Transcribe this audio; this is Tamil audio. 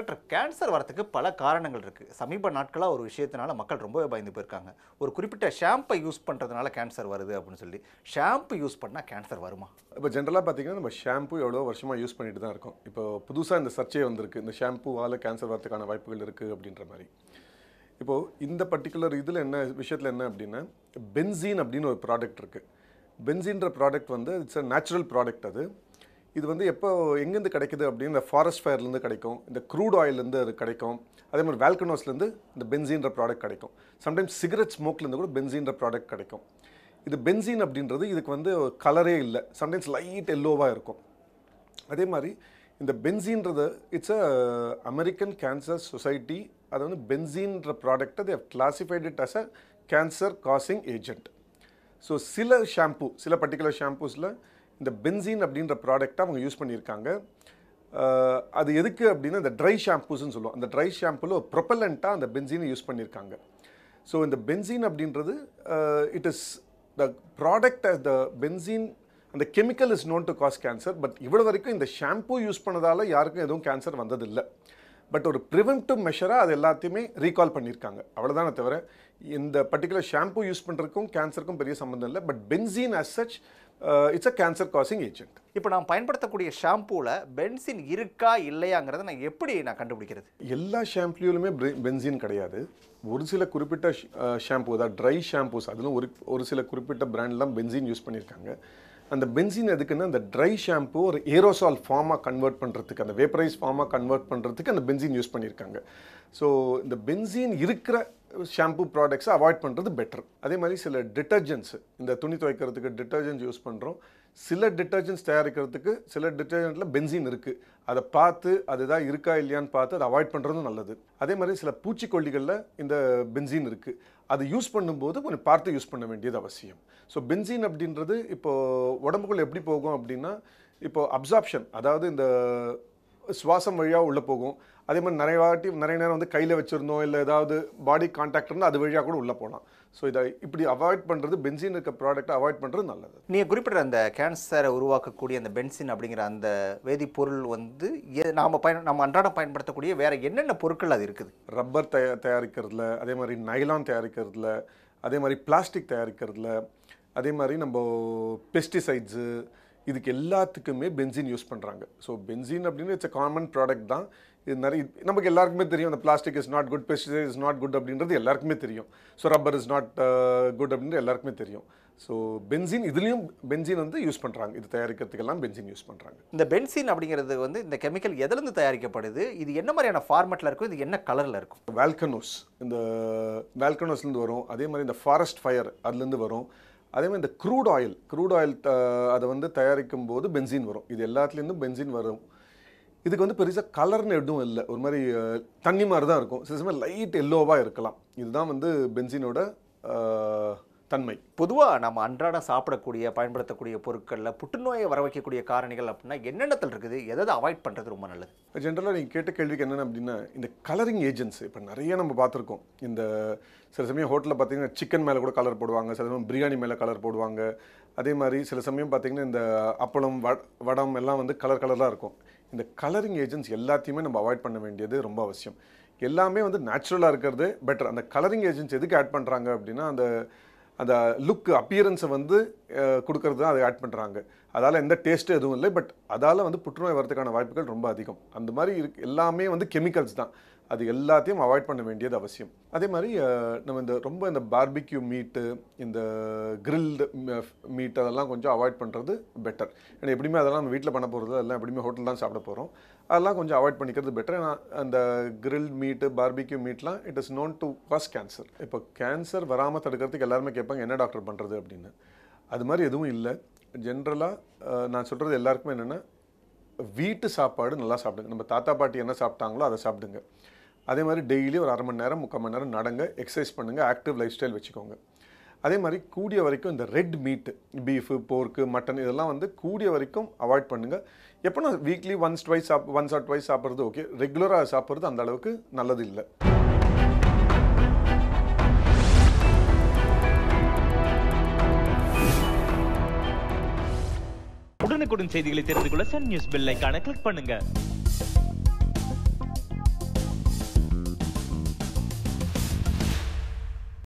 டாக்டர் கேன்சர் வரத்துக்கு பல காரணங்கள் இருக்குது சமீப நாட்களாக ஒரு விஷயத்தினால மக்கள் ரொம்பவே பயந்து போயிருக்காங்க ஒரு குறிப்பிட்ட ஷாம்பை யூஸ் பண்ணுறதுனால கேன்சர் வருது அப்படின்னு சொல்லி ஷாம்பு யூஸ் பண்ணால் கேன்சர் வருமா இப்போ ஜென்ரலாக பார்த்தீங்கன்னா நம்ம ஷாம்பு எவ்வளோ வருஷமாக யூஸ் பண்ணிட்டு தான் இருக்கோம் இப்போ புதுசாக இந்த சர்ச்சை வந்திருக்கு இந்த ஷாம்புவால் கேன்சர் வரதுக்கான வாய்ப்புகள் இருக்குது அப்படின்ற மாதிரி இப்போது இந்த பர்டிகுலர் இதில் என்ன விஷயத்தில் என்ன அப்படின்னா பென்சீன் அப்படின்னு ஒரு ப்ராடக்ட் இருக்குது பென்சீன்ற ப்ராடக்ட் வந்து இட்ஸ் அ நேச்சுரல் ப்ராடக்ட் அது இது வந்து எப்போ எங்கேருந்து கிடைக்குது அப்படின்னு இந்த ஃபாரஸ்ட் ஃபயர்லேருந்து கிடைக்கும் இந்த க்ரூட் ஆயிலேருந்து அது கிடைக்கும் அதே மாதிரி வேல்கனோஸ்லேருந்து இந்த பென்சீன்ற ப்ராடக்ட் கிடைக்கும் சம்டைம்ஸ் சிகரெட் ஸ்மோக்லேருந்து கூட பென்சீன்ற ப்ராடக்ட் கிடைக்கும் இது பென்சீன் அப்படின்றது இதுக்கு வந்து கலரே இல்லை சம்டைம்ஸ் லைட் எல்லோவாக இருக்கும் அதே மாதிரி இந்த பென்சீன்றது it's a American cancer society அது வந்து பென்சீன்ற ப்ராடக்ட்டை they classified it as a cancer causing agent so சில ஷாம்பு சில பர்டிகுலர் ஷாம்பூஸில் இந்த பென்சீன் அப்படின்ற ப்ராடக்ட்டை அவங்க யூஸ் பண்ணியிருக்காங்க அஹ், அது எதுக்கு அப்படின்னா இந்த ட்ரை ஷாம்பூஸ்னு சொல்லுவோம் அந்த ட்ரை ஷாம்புல ஒரு ப்ரொப்பலண்ட்டாக அந்த பென்சீனை யூஸ் பண்ணியிருக்காங்க ஸோ இந்த பென்சீன் அப்படின்றது it is the product the benzene அந்த chemical is known to cause cancer but இவ்வளோ வரைக்கும் இந்த ஷாம்பு யூஸ் பண்ணதால யாருக்கும் எதுவும் கேன்சர் வந்ததில்லை பட் ஒரு ப்ரிவென்டிவ் மெஷராக அது எல்லாத்தையுமே ரீகால் பண்ணியிருக்காங்க அவ்வளோதானே தவிர இந்த பர்டிகுலர் ஷாம்பு யூஸ் பண்ணுறதுக்கும் கேன்சருக்கும் பெரிய சம்மந்தம் இல்லை but benzene as such it's a cancer causing agent இப்போ நான் பயன்படுத்தக்கூடிய ஷாம்பூவில் பென்சின் இருக்கா இல்லையாங்கிறத நான் எப்படி நான் கண்டுபிடிக்கிறது எல்லா ஷாம்புலையுமே பென்சீன் கிடையாது ஒரு சில குறிப்பிட்ட ஷாம்பு அதாவது ட்ரை ஷாம்பூஸ் அதிலும் ஒரு ஒரு சில குறிப்பிட்ட பிராண்ட்லாம் பென்சீன் யூஸ் பண்ணியிருக்காங்க அந்த பென்சீன் எதுக்குன்னா அந்த ட்ரை ஷாம்பு ஒரு ஏரோசால் ஃபார்மாக கன்வெர்ட் பண்ணுறதுக்கு அந்த வேப்பரைஸ் ஃபார்மாக கன்வெர்ட் பண்ணுறதுக்கு அந்த பென்சீன் யூஸ் பண்ணியிருக்காங்க ஸோ இந்த பென்சீன் இருக்கிற ஷாம்பு ப்ராடக்ட்ஸை அவாய்ட் பண்ணுறது பெட்டர் அதே மாதிரி சில டிட்டர்ஜென்ட்ஸ் இந்த துணி துவைக்கிறதுக்கு டிட்டர்ஜென்ட்ஸ் யூஸ் பண்ணுறோம் சில டிட்டர்ஜென்ட்ஸ் தயாரிக்கிறதுக்கு சில டிட்டர்ஜென்ட்டில் பென்சீன் இருக்குது அதை பார்த்து அதுதான் இருக்கா இல்லையான்னு பார்த்து அதை அவாய்ட் பண்ணுறதும் நல்லது அதே மாதிரி சில பூச்சிக்கொல்லிகளில் இந்த பென்சீன் இருக்குது அது யூஸ் பண்ணும்போது கொஞ்சம் பார்த்து யூஸ் பண்ண வேண்டியது அவசியம் ஸோ பென்சீன் அப்படின்றது இப்போ உடம்புக்குள்ள எப்படி போகும் அப்படின்னா இப்போ அப்சார்ப்ஷன் அதாவது இந்த சுவாசம் வழியாக உள்ளே போகும் அதே மாதிரி நிறைய வாட்டி நிறைய நேரம் வந்து கையில் வச்சுருந்தோம் இல்லை ஏதாவது பாடி கான்டாக்ட் இருந்தால் அது வழியாக கூட உள்ளே போகலாம் ஸோ இதை இப்படி அவாய்ட் பண்ணுறது பென்சீன் இருக்க ப்ராடக்ட்டை அவாய்ட் பண்ணுறது நல்லது நீங்கள் குறிப்பிட்ட அந்த கேன்சரை உருவாக்கக்கூடிய அந்த பென்சின் அப்படிங்கிற அந்த வேதிப்பொருள் வந்து எ- நாம பயன் நம்ம அன்றாடம் பயன்படுத்தக்கூடிய வேற என்னென்ன பொருட்கள் அது இருக்குது ரப்பர் தயா தயாரிக்கிறதுல அதே மாதிரி நைலான் தயாரிக்கிறதுல அதே மாதிரி பிளாஸ்டிக் தயாரிக்கிறதுல அதே மாதிரி நம்ம பெஸ்டிசைட்ஸு இதுக்கு எல்லாத்துக்குமே பென்சீன் யூஸ் பண்ணுறாங்க ஸோ பென்சீன் அப்படின்னு இட்ஸ் a காமன் ப்ராடக்ட் தான் இது நிறைய நமக்கு எல்லாருக்குமே தெரியும் அந்த plastic is not good pesticide is not good அப்படின்றது எல்லாருக்குமே தெரியும் so rubber is not good அப்படின்றது எல்லாருக்குமே தெரியும் ஸோ பென்சீன் இதுலேயும் பென்சீன் வந்து யூஸ் பண்ணுறாங்க இது தயாரிக்கிறதுக்கெல்லாம் பென்சீன் யூஸ் பண்ணுறாங்க இந்த பென்சின் அப்படிங்கிறது வந்து இந்த கெமிக்கல் எதுலேருந்து தயாரிக்கப்படுது இது என்ன மாதிரியான ஃபார்மேட்டில் இருக்கும் இது என்ன கலரில் இருக்கும் வேல்கனோஸ் இந்த வேல்கனோஸ்லேருந்து வரும் அதே மாதிரி இந்த ஃபாரஸ்ட் ஃபயர் அதுலேருந்து வரும் அதே மாதிரி இந்த க்ரூட் ஆயில் க்ரூட் ஆயில் அதை வந்து தயாரிக்கும் போது பென்சீன் வரும் இது எல்லாத்துலேருந்தும் பென்சீன் வரும் இதுக்கு வந்து பெருசாக கலர்னு எதுவும் இல்லை ஒரு மாதிரி அஹ், தண்ணி மாதிரி தான் இருக்கும் சில சமயம் லைட் எல்லோவாக இருக்கலாம் இதுதான் வந்து பென்சீனோட அஹ், தன்மை பொதுவாக நம்ம அன்றாடம் சாப்பிடக்கூடிய பயன்படுத்தக்கூடிய பொருட்களில் புற்றுநோயை வர வைக்கக்கூடிய காரணிகள் அப்படின்னா என்னென்னத்தில் இருக்குது எதை அவாய்ட் பண்ணுறது ரொம்ப நல்லது ஜென்ரலாக நீங்கள் கேட்ட கேள்விக்கு என்னென்ன அப்படின்னா இந்த கலரிங் ஏஜென்ட்ஸ் இப்போ நிறைய நம்ம பார்த்துருக்கோம் இந்த சில சமயம் ஹோட்டலில் பார்த்தீங்கன்னா சிக்கன் மேலே கூட கலர் போடுவாங்க சில சமயம் பிரியாணி மேலே கலர் போடுவாங்க அதே மாதிரி சில சமயம் பார்த்தீங்கன்னா இந்த அப்பளம் வ வடம் எல்லாம் வந்து கலர் கலராக இருக்கும் இந்த கலரிங் ஏஜென்ட்ஸ் எல்லாத்தையுமே நம்ம அவாய்ட் பண்ண வேண்டியது ரொம்ப அவசியம் எல்லாமே வந்து நேச்சுரலாக இருக்கிறது பெட்டர் அந்த கலரிங் ஏஜென்ட்ஸ் எதுக்கு ஆட் பண்ணுறாங்க அப்படின்னா அந்த அந்த லுக் அப்பியரன்ஸை வந்து அஹ், கொடுக்கறது தான் அதை ஆட் பண்ணுறாங்க அதால் எந்த டேஸ்ட்டும் எதுவும் இல்லை பட் அதால் வந்து புற்றுநோய் வரதுக்கான வாய்ப்புகள் ரொம்ப அதிகம் அந்த மாதிரி இருக்கு எல்லாமே வந்து கெமிக்கல்ஸ் தான் அது எல்லாத்தையும் அவாய்ட் பண்ண வேண்டியது அவசியம் அதே மாதிரி அஹ், நம்ம இந்த ரொம்ப இந்த பார்பிக்யூ மீட்டு இந்த கிரில்டு மீட் அதெல்லாம் கொஞ்சம் அவாய்ட் பண்ணுறது பெட்டர் ஏன்னா எப்படியுமே அதெல்லாம் நம்ம வீட்டில் பண்ண போகிறது எல்லாம் எப்படியுமே ஹோட்டல் தான் சாப்பிட போகிறோம் அதெல்லாம் கொஞ்சம் அவாய்ட் பண்ணிக்கிறது பெட்டர் ஏன்னா அந்த கிரில் மீட்டு பார்பிக்யூ மீட்லாம் it is known to cause cancer இப்போ கேன்சர் வராமல் தடுக்கிறதுக்கு எல்லாருமே கேட்பாங்க என்ன டாக்டர் பண்ணுறது அப்படின்னு அது மாதிரி எதுவும் இல்லை ஜென்ரலாக நான் சொல்கிறது எல்லாருக்குமே என்னென்னா வீட்டு சாப்பாடு நல்லா சாப்பிடுங்க நம்ம தாத்தா பாட்டி என்ன சாப்பிட்டாங்களோ அதை சாப்பிடுங்க அதே மாதிரி டெய்லி ஒரு அரை மணி நேரம் முக்கால் மணி நேரம் நடங்க எக்ஸசைஸ் பண்ணுங்கள் ஆக்டிவ் லைஃப் ஸ்டைல் வச்சுக்கோங்க அதே மாதிரி கூடிய வரைக்கும் இந்த ரெட் மீட்டு பீஃபு போர்க்கு மட்டன் இதெல்லாம் வந்து கூடிய வரைக்கும் அவாய்ட் பண்ணுங்கள் எப்போனா வீக்லி ஒன்ஸ் ட்வைஸ் சாப் ஒன்ஸ் ஆர் ட்வைஸ் சாப்பிட்றது ஓகே ரெகுலராக சாப்பிட்றது அந்த அளவுக்கு நல்லது இல்லை உடனுக்குடன் செய்திகளை தெரிந்து கொள்ள சன் நியூஸ் பெல் ஐகானை கிளிக் பண்ணுங்க